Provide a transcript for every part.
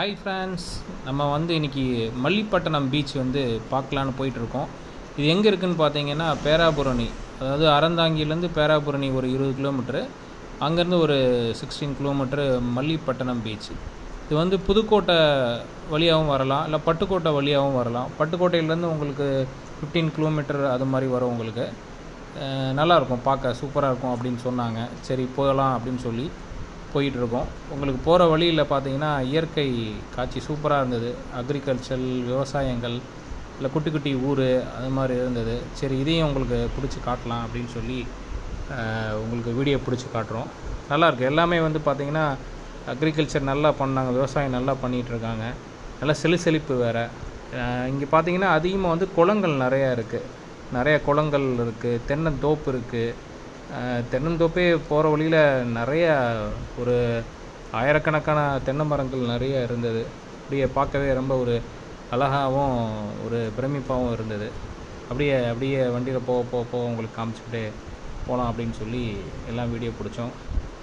hi friends நம்ம வந்து இன்றைக்கி மல்லிப்பட்டினம் பீச் வந்து பார்க்கலான்னு போயிட்டுருக்கோம் இது எங்கே இருக்குதுன்னு பார்த்தீங்கன்னா பேராபுரணி அதாவது அறந்தாங்கிலேருந்து பேராபுரணி ஒரு இருபது கிலோமீட்ரு அங்கேருந்து ஒரு சிக்ஸ்டீன் கிலோமீட்ரு மல்லிப்பட்டினம் பீச் இது வந்து புதுக்கோட்டை வழியாகவும் வரலாம் இல்லை பட்டுக்கோட்டை வழியாகவும் வரலாம் பட்டுக்கோட்டையிலேருந்து உங்களுக்கு ஃபிஃப்டீன் கிலோமீட்டர் அது மாதிரி வரும் உங்களுக்கு அஹ் நல்லாயிருக்கும் பார்க்க சூப்பராக இருக்கும் அப்படின்னு சொன்னாங்க சரி போகலாம் அப்படின்னு சொல்லி போயிட்டுருக்கோம் உங்களுக்கு போகிற வழியில் பார்த்தீங்கன்னா இயற்கை காட்சி சூப்பராக இருந்தது அக்ரிகல்ச்சர் விவசாயங்கள் இல்லை குட்டி குட்டி ஊர் அது மாதிரி இருந்தது சரி இதையும் உங்களுக்கு பிடிச்சி காட்டலாம் அப்படின்னு சொல்லி அஹ், உங்களுக்கு வீடியோ பிடிச்சி காட்டுறோம் நல்லாயிருக்கு எல்லாமே வந்து பார்த்திங்கன்னா அக்ரிகல்ச்சர் நல்லா பண்ணாங்க விவசாயம் நல்லா பண்ணிகிட்டு இருக்காங்க நல்லா செழு செழிப்பு வேறு இங்கே பார்த்தீங்கன்னா அதிகமாக வந்து குளங்கள் நிறையா இருக்குது நிறைய குளங்கள் இருக்குது தென்னந்தோப்பு இருக்குது தென்னந்தோப்பே போகிற வழியில் நிறைய ஒரு ஆயிரக்கணக்கான தென்னை மரங்கள் நிறைய இருந்தது அப்படியே பார்க்கவே ரொம்ப ஒரு அழகாகவும் ஒரு பிரமிப்பாகவும் இருந்தது அப்படியே அப்படியே வண்டியில் போக போக போக உங்களுக்கு காமிச்சுக்கிட்டே போகலாம் அப்படின்னு சொல்லி எல்லாம் வீடியோ பிடிச்சோம்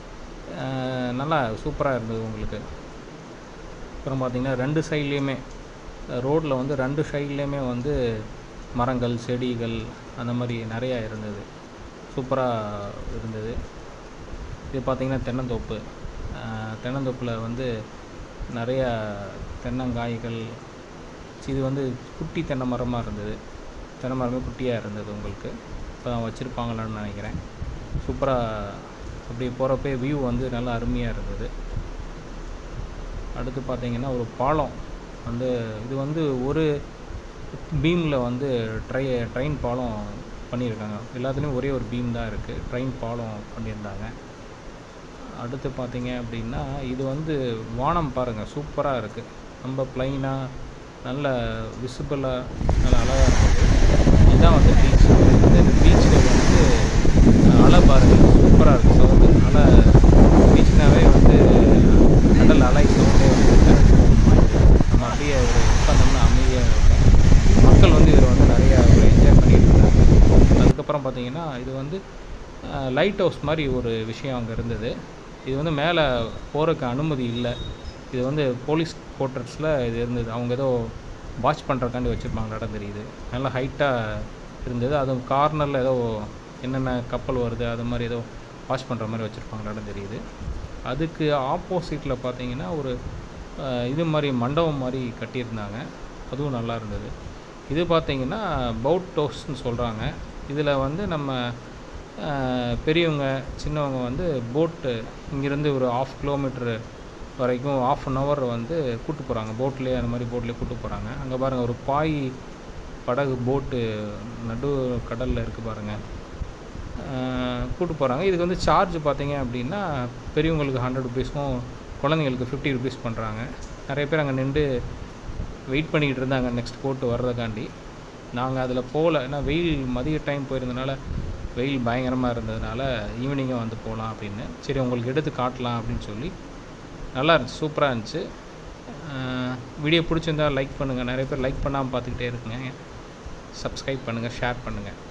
அஹ் நல்லா சூப்பராக இருந்தது உங்களுக்கு அப்புறம் பார்த்திங்கன்னா ரெண்டு சைட்லேயுமே ரோட்டில் வந்து ரெண்டு சைட்லேயுமே வந்து மரங்கள் செடிகள் அந்த மாதிரி நிறையா இருந்தது சூப்பராக இருந்தது இது பார்த்திங்கன்னா தென்னந்தோப்பு அஹ் தென்னந்தோப்பில் வந்து நிறையா தென்னங்காய்கள் இது வந்து குட்டி தென்னை மரமாக இருந்தது தென்னை மரமே குட்டியாக இருந்தது உங்களுக்கு இப்போ வச்சுருப்பாங்களான்னு நினைக்கிறேன் சூப்பராக அப்படி போகிறப்பே வியூ வந்து நல்லா அருமையாக இருந்தது அடுத்து பார்த்தீங்கன்னா ஒரு பாலம் வந்து இது வந்து ஒரு பீமில் வந்து ட்ரை ட்ரெயின் பாலம் பண்ணியிருக்காங்க எல்லாத்துலேயும் ஒரே ஒரு பீம் தான் இருக்குது ட்ரெயின் பாலம் பண்ணியிருந்தாங்க அடுத்து பார்த்தீங்க அப்படின்னா இது வந்து வானம் பாருங்கள் சூப்பராக இருக்குது ரொம்ப ப்ளைனாக நல்ல விசிபிளாக நல்ல அழகாக இருக்குது இதுதான் வந்து பீச் இந்த பீச்சில் வந்து அலை பாருங்கள் சூப்பராக இருக்குது சவுண்டு அலை பீச்னாவே வந்து கடல் அலை சவுண்டே வந்து நம்ம அப்படியே ஒரு உட்காந்தோம்னா அமைதியாக இருக்கும் மக்கள் வந்து இதில் வந்து நிறையா ஒரு என்ஜாய் பண்ணிட்டு இருந்தாங்க அதுக்கப்புறம் பார்த்தீங்கன்னா இது வந்து லைட் ஹவுஸ் மாதிரி ஒரு விஷயம் அங்கே இருந்தது இது வந்து மேலே போகிறதுக்கு அனுமதி இல்லை இது வந்து போலீஸ் குவார்ட்டர்ஸில் இது இருந்தது அவங்க ஏதோ வாட்ச் பண்ணுறக்காண்டி வச்சுருப்பாங்க இடம் தெரியுது நல்லா ஹைட்டாக இருந்தது அதுவும் கார்னரில் ஏதோ என்னென்ன கப்பல் வருது அது மாதிரி ஏதோ வாட்ச் பண்ணுற மாதிரி வச்சுருப்பாங்க இடம் தெரியுது அதுக்கு ஆப்போசிட்டில் பார்த்தீங்கன்னா ஒரு அஹ், இது மாதிரி மண்டபம் மாதிரி கட்டியிருந்தாங்க அதுவும் நல்லா இருந்தது இது பார்த்தீங்கன்னா பவுட் ஹவுஸ்னு சொல்கிறாங்க இதில் வந்து நம்ம அஹ், பெரியவங்க சின்னவங்க வந்து போட்டு இங்கேருந்து ஒரு ஆஃப் கிலோமீட்டர் வரைக்கும் ஆஃப் அன் ஹவர் வந்து கூட்டு போகிறாங்க போட்லேயே அந்த மாதிரி போட்லேயே கூட்டு போகிறாங்க அங்கே பாருங்கள் ஒரு பாய் படகு போட்டு நடு கடலில் இருக்குது பாருங்கள் கூட்டு போகிறாங்க இதுக்கு வந்து சார்ஜ் பார்த்தீங்க அப்படின்னா பெரியவங்களுக்கு ஹண்ட்ரட் ருபீஸும் குழந்தைங்களுக்கு ஃபிஃப்டி ருபீஸ் பண்ணுறாங்க நிறைய பேர் அங்கே நின்று வெயிட் பண்ணிக்கிட்டு இருந்தாங்க நெக்ஸ்ட் போட்டு வர்றதுக்காண்டி நாங்கள் அதில் போகல ஏன்னா வெயில் மதிய டைம் போயிருந்தனால வெயில் பயங்கரமாக இருந்ததுனால ஈவினிங்காக வந்து போகலாம் அப்படின்னு சரி உங்களுக்கு எடுத்து காட்டலாம் அப்படின்னு சொல்லி நல்லா இருந்துச்சு சூப்பராக இருந்துச்சு வீடியோ பிடிச்சிருந்தா லைக் பண்ணுங்கள் நிறைய பேர் லைக் பண்ணாமல் பார்த்துக்கிட்டே இருக்குங்க சப்ஸ்கிரைப் பண்ணுங்கள் ஷேர் பண்ணுங்கள்